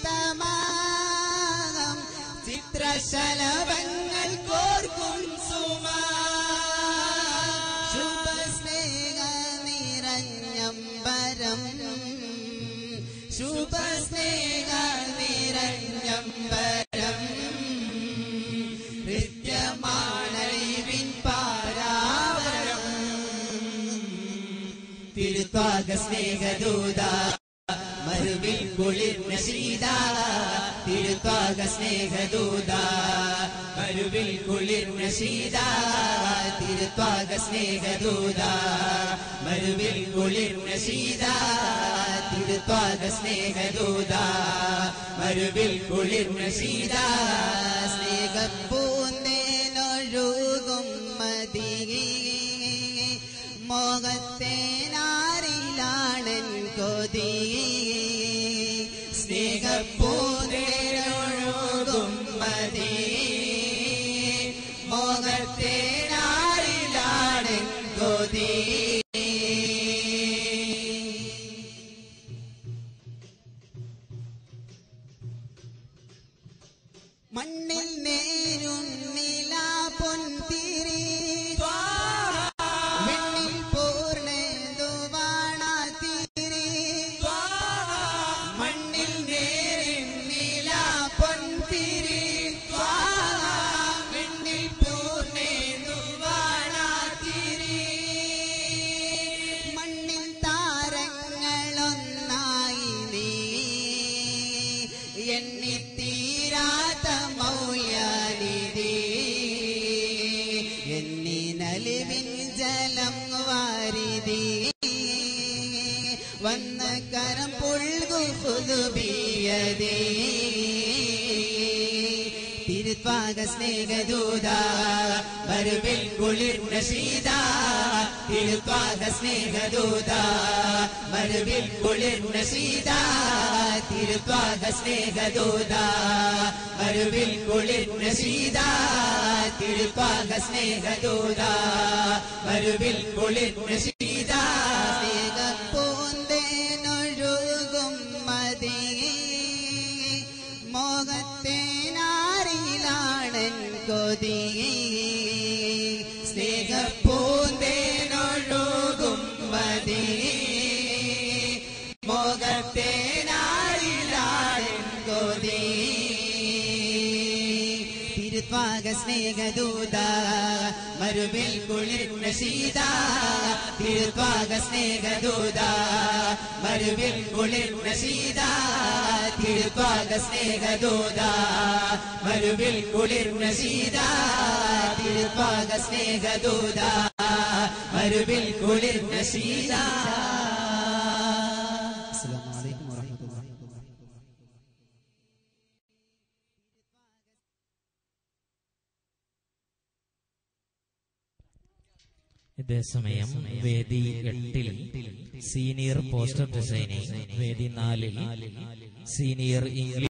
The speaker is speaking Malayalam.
ശാന്തമാം ചിത്രശലഭങ്ങൾ കോർക്കും സുമാ ശുഭസ്നേഹ നിറഞ്ഞമ്പരം ശുഭസ്നേഹ നിറഞ്ഞമ്പരം ഹൃദ്യമാണറിവിൻ പാരാവരം തിരുത്വാക സ്നേഹദൂത മരുവിൽ കുളിർന്ന ശീത തിരുത്വാക സ്നേഹദൂത മരുവിൽ കുളിർന്ന ശീത തിരുത്വാക സ്നേഹദൂത മരുവിൽ കുളിർന്ന ശീത തിരുത്വാക സ്നേഹദൂത മരുവിൽ കുളിർന്ന ശീത സ്നേഹപ്പൂന്തേനൊഴുകും മതിയേ മോഹത്തേനാരിലാണൻ കൊതി സ്നേഹപ്പൂതേനൊഴുകും മതി മോഹത്തേനാരിലാണൻ കൊതി മണ്ണിൽ നേരുന്നില പൊൻതിരി വെണ്ണിൽ പൂർണ്ണതുവാണ തിരി മണ്ണിൽ നേരുന്നില പൊൻതിരി വെണ്ണിൽ പൂർണ്ണതുവാണ തിരി മണ്ണിൽ താരങ്ങളൊന്നായി നീ എണ്ണിത്തീരാത്ത മൗയാനിധി എന്നിനലിവിൻ ജലം വാരിതി വന്ന കരം പുൽകു പുതുബിയതേ തിരുത്വാക സ്നേഹദൂത വരുവിൽ കുളിർന്ന ശീത തിരുത്വാക സ്നേഹദൂത വരുവിൽ കുളിർന്ന ശീത തിരുത്വാക സ്നേഹദൂത വരുവിൽ കുളിർന്ന ശീത തിരുത്വാക സ്നേഹദൂത വരുവിൽ കുളിർന്ന ശീത സ്നേഹപ്പൂന്തേനൊഴുകും മതി മോഹത്തേനാരിലാണൻ കൊതി സ്നേഹപ്പൂന്തേനൊഴുകും മതി മോഹത്തേനാരിലാണൻ കൊതി തിരുത്വാക സ്നേഹദൂത മരുവിൽ കുളിർന്ന ശീത തിരുത്വാക സ്നേഹദൂത മരുവിൽ കുളിർന്ന ശീത തിരുത്വാക സ്നേഹദൂത മരുവിൽ കുളിർന്ന ശീത തിരുത്വാക സ്നേഹദൂത മരുവിൽ കുളിർന്ന ശീത അസ്സലാമു അലൈക്കും വറഹ്മത്തുള്ളാഹി ഇതേസമയം വേദി എട്ടിൽ സീനിയർ പോസ്റ്റർ ഡിസൈനിങ് വേദി നാലിൽ സീനിയർ ഇംഗ്ലീഷ്